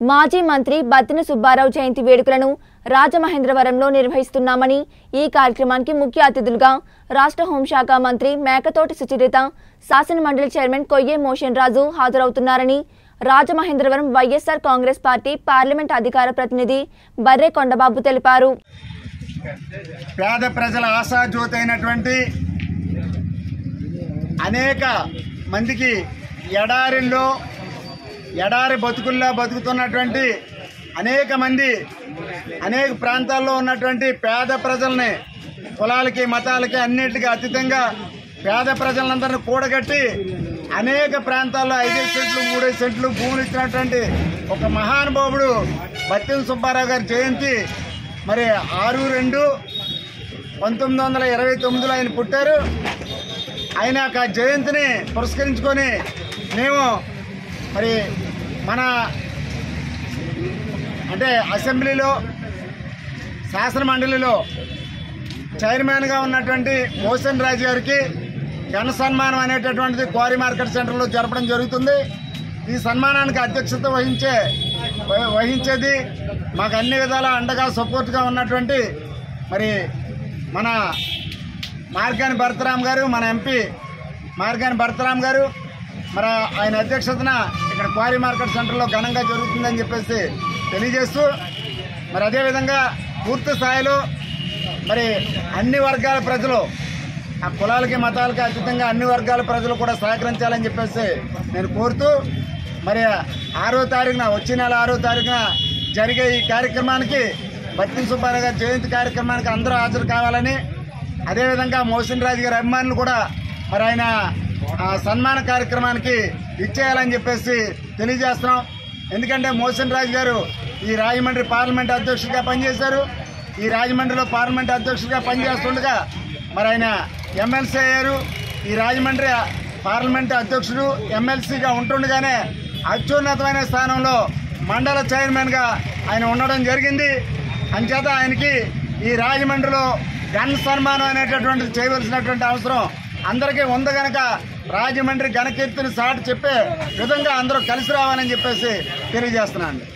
మాజీ మంత్రి బత్తిన సుబ్బారావు జయంతి వేడుకలను రాజమహేంద్రవరంలో నిర్వహిస్తున్నామని ఈ కార్యక్రమానికి ముఖ్య అతిథులుగా రాష్ట్ర హోంశాఖ మంత్రి మేకతోటి సుచరిత శాసనమండలి చైర్మన్ కొయ్యే మోషన్ రాజు హాజరవుతున్నారని Rajamahendravaram YSR Congress party parliament అధికార ప్రతినిధి బర్రె కొండబాబు తెలిపారు పేద ప్రజల ఆశాజ్యోతి అయినటువంటి అనేక మందికి ఎడారిలో ఎడారి బతుకుల్లో బతుకుతున్నటువంటి అనేక మంది అనేక ప్రాంతాల్లో ఉన్నటువంటి పేద ప్రజల్ని కులాలకి మతాలకి అన్నిటికీ అతీతంగా పేద ప్రజలందరినీ కూడగట్టి అనేక ప్రాంతాల్లో ఐదైదు సెంట్లు మూడైదు సెంట్లు భూములు ఇచ్చినటువంటి ఒక మహానుభావుడు బత్తిన సుబ్బారావు గారి జయంతి మరి ఆరు రెండు పంతొమ్మిది వందల ఇరవై తొమ్మిదిలో ఆయన పుట్టారు ఆయన యొక్క జయంతిని పురస్కరించుకొని మేము మరి మన అంటే అసెంబ్లీలో శాసన మండలిలో చైర్మన్గా ఉన్నటువంటి మోసన్ రాజు గారికి ఘన సన్మానం అనేటటువంటిది క్వారీ మార్కెట్ సెంటర్లో జరపడం జరుగుతుంది ఈ సన్మానానికి అధ్యక్షత వహించే వ- వహించేది మాకు అన్ని విధాల అండగా సపోర్ట్గా ఉన్నటువంటి మరి మన మార్గాని భరతరామ్ గారు మన ఎంపీ మార్గాని భరతరామ్ గారు మరి ఆయన అధ్యక్షతన ఇక్కడ క్వారీ మార్కెట్ సెంటర్లో ఘనంగా జరుగుతుందని చెప్పేసి తెలియజేస్తూ మరి అదేవిధంగా పూర్తి స్థాయిలో మరి అన్ని వర్గాల ప్రజలు ఆ కులాలకి మతాలకి అతీతంగా అన్ని వర్గాల ప్రజలు కూడా సహకరించాలని చెప్పేసి నేను కోరుతూ మరి ఆరో తారీఖున వచ్చే నెల ఆరో తారీఖున జరిగే ఈ కార్యక్రమానికి బత్తిన సుబ్బారావు గారి జయంతి కార్యక్రమానికి అందరూ హాజరు కావాలని అదేవిధంగా మోసిన్ రాజు గారి అభిమానులు కూడా మరి ఆయన ఆ, సన్మాన కార్యక్రమానికి ఇచ్చేయాలని చెప్పేసి తెలియజేస్తున్నాం ఎందుకంటే మోసిన్ రాజు గారు ఈ రాజమండ్రి పార్లమెంట్ అధ్యక్షుడిగా పనిచేశారు ఈ రాజమండ్రిలో పార్లమెంట్ అధ్యక్షుడిగా పనిచేస్తుండగా మరి ఆయన ఎమ్మెల్సీ అయ్యారు ఈ రాజమండ్రి పార్లమెంట్ అధ్యక్షుడు ఎమ్మెల్సీగా ఉంటుండగానే అత్యున్నతమైన స్థానంలో మండల చైర్మన్గా ఆయన ఉండడం జరిగింది అంచేత ఆయనకి ఈ రాజమండ్రిలో ఘన సన్మానం అనేటటువంటిది చేయవలసినటువంటి అవసరం అందరికీ ఉంది గనక రాజమండ్రి ఘనకీర్తిని సాటి చెప్పే విధంగా అందరూ కలిసి రావాలని చెప్పేసి తెలియజేస్తున్నాను